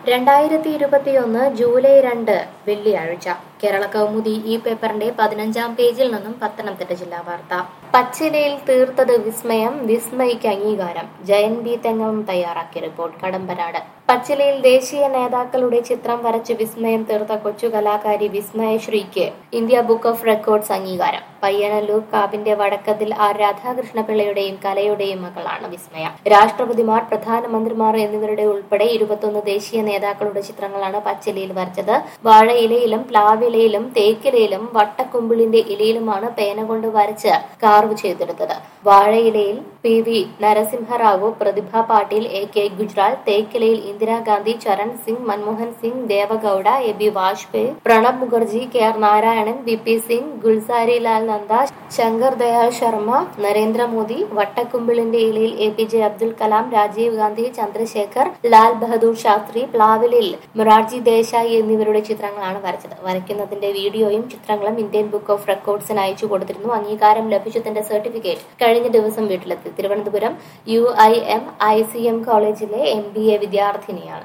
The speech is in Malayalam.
രണ്ടായിരത്തി ഇരുപത്തിയൊന്ന് ജൂലൈ രണ്ട് വെള്ളിയാഴ്ച കേരള കൗമുദി ഈ പേപ്പറിന്റെ പതിനഞ്ചാം പേജിൽ നിന്നും പത്തനംതിട്ട ജില്ലാ വാർത്ത പച്ചിലയിൽ തീർത്തത് വിസ്മയം വിസ്മയിക്ക് അംഗീകാരം ജയൻ ബി തെങ്ങവും തയ്യാറാക്കിയ റിപ്പോർട്ട് കടമ്പനാട് പച്ചിലയിൽ ദേശീയ നേതാക്കളുടെ ചിത്രം വരച്ച് വിസ്മയം തീർത്ത കൊച്ചു കലാകാരി വിസ്മയശ്രീക്ക് ഇന്ത്യ ബുക്ക് ഓഫ് റെക്കോർഡ്സ് അംഗീകാരം പയ്യനല്ലൂർ കാവിന്റെ വടക്കത്തിൽ ആർ രാധാകൃഷ്ണപിള്ളയുടെയും കലയുടെയും മകളാണ് വിസ്മയ രാഷ്ട്രപതിമാർ പ്രധാനമന്ത്രിമാർ എന്നിവരുടെ ഉൾപ്പെടെ ഇരുപത്തൊന്ന് ദേശീയ നേതാക്കളുടെ ചിത്രങ്ങളാണ് പച്ചിലയിൽ വരച്ചത് വാഴയിലയിലും പ്ലാവിലയിലും തേക്കിലയിലും വട്ടക്കുമ്പിളിന്റെ ഇലയിലുമാണ് പേന കൊണ്ട് വരച്ച് കാർവ് ചെയ്തെടുത്തത് വാഴയിലയിൽ P V Narasimha Rao Pratibha Patil A K Gujral തേക്കിലയിൽ Indira Gandhi Charan Singh Manmohan Singh Deve Gowda A B Vajpayee Pranab Mukherjee K R Narayanan V P Singh Gulzari Lal Nanda Shankar Dayal Sharma Narendra Modi വട്ടക്കുമ്പിളിന്റെ ഇലയിൽ A P J Abdul Kalam Rajiv Gandhi Chandrashekhar Lal Bahadur Shastri പ്ലാവിലിൽ മൊറാർജി ദേശായി എന്നിവരുടെ ചിത്രങ്ങളാണ് വരച്ചത് വരയ്ക്കുന്നതിന്റെ വീഡിയോയും ചിത്രങ്ങളും ഇന്ത്യൻ ബുക്ക് ഓഫ് റെക്കോർഡ്സിന് അയച്ചു കൊടുത്തിരുന്നു അംഗീകാരം ലഭിച്ചതിന്റെ സർട്ടിഫിക്കറ്റ് കഴിഞ്ഞ ദിവസം വീട്ടിലെത്തി Thiruvananthapuram U I M I C M കോളേജിലെ എം ബി എ വിദ്യാർത്ഥിനിയാണ്